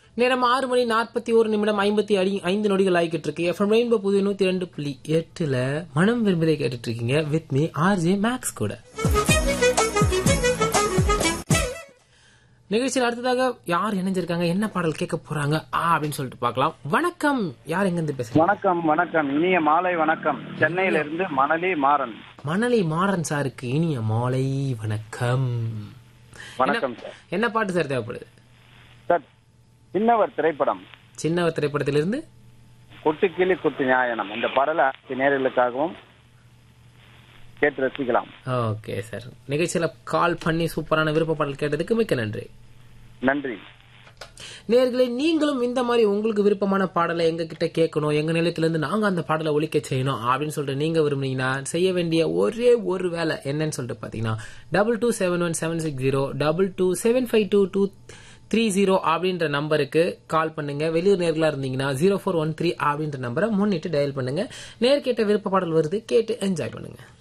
நேரம் ஆறு மணி நாற்பத்தி ஒரு நிமிடம் ஐம்பத்தி அடி ஐந்து நொடிகள் ஆகிக்கிட்டு இருக்கு எஃப்எம் ரெயின்போ புது நூத்தி ரெண்டு புள்ளி எட்டுல மனம் விரும்பதை கேட்டுட்டு இருக்கீங்க வித் மீ ஆர்ஜே மேக்ஸ் கூட நிகழ்ச்சியில் அடுத்ததாக யார் இணைஞ்சிருக்காங்க என்ன பாடல் கேட்க போறாங்க ஆ அப்படின்னு சொல்லிட்டு பார்க்கலாம் வணக்கம் யார் எங்க இருந்து பேசுறீங்க வணக்கம் வணக்கம் இனிய மாலை வணக்கம் சென்னையில இருந்து மணலி மாறன் மணலி மாறன் சாருக்கு இனிய மாலை வணக்கம் வணக்கம் சார் என்ன பாட்டு சார் தேவைப்படுது சார் சின்னவர் திரைப்படம் சின்னவர் திரைப்படத்திலிருந்து கொட்டுக்கிளி குத்து நியாயனம் இந்த பாடலை அனைத்து நேர்களுக்காகவும் கேட்டு ரசிக்கலாம் ஓகே சார் நிகழ்ச்சியில கால் பண்ணி சூப்பரான விருப்ப பாடல் கேட்டதுக்கு மிக்க நன்றி நன்றி நேர்களே நீங்களும் இந்த மாதிரி உங்களுக்கு விருப்பமான பாடலை எங்க கிட்ட கேட்கணும் எங்க நிலையத்திலிருந்து நாங்க அந்த பாடலை ஒழிக்க செய்யணும் அப்படின்னு சொல்லிட்டு நீங்க விரும்புனீங்கன்னா செய்ய வேண்டிய ஒரே ஒரு வேலை என்னன்னு சொல்லிட்டு பாத்தீங்கன்னா double two seven one seven six zero double two seven five two two three zero அப்படின்ற நம்பருக்கு கால் பண்ணுங்க வெளியூர் நேர்களா இருந்தீங்கன்னா ஜீரோ ஃபோர் ஒன் த்ரீ அப்படின்ற நம்பரை முன்னிட்டு டயல் பண்ணுங்க நேர் கேட்ட விருப்ப பாடல் வருது கேட்டு என்ஜாய் பண்ணுங்க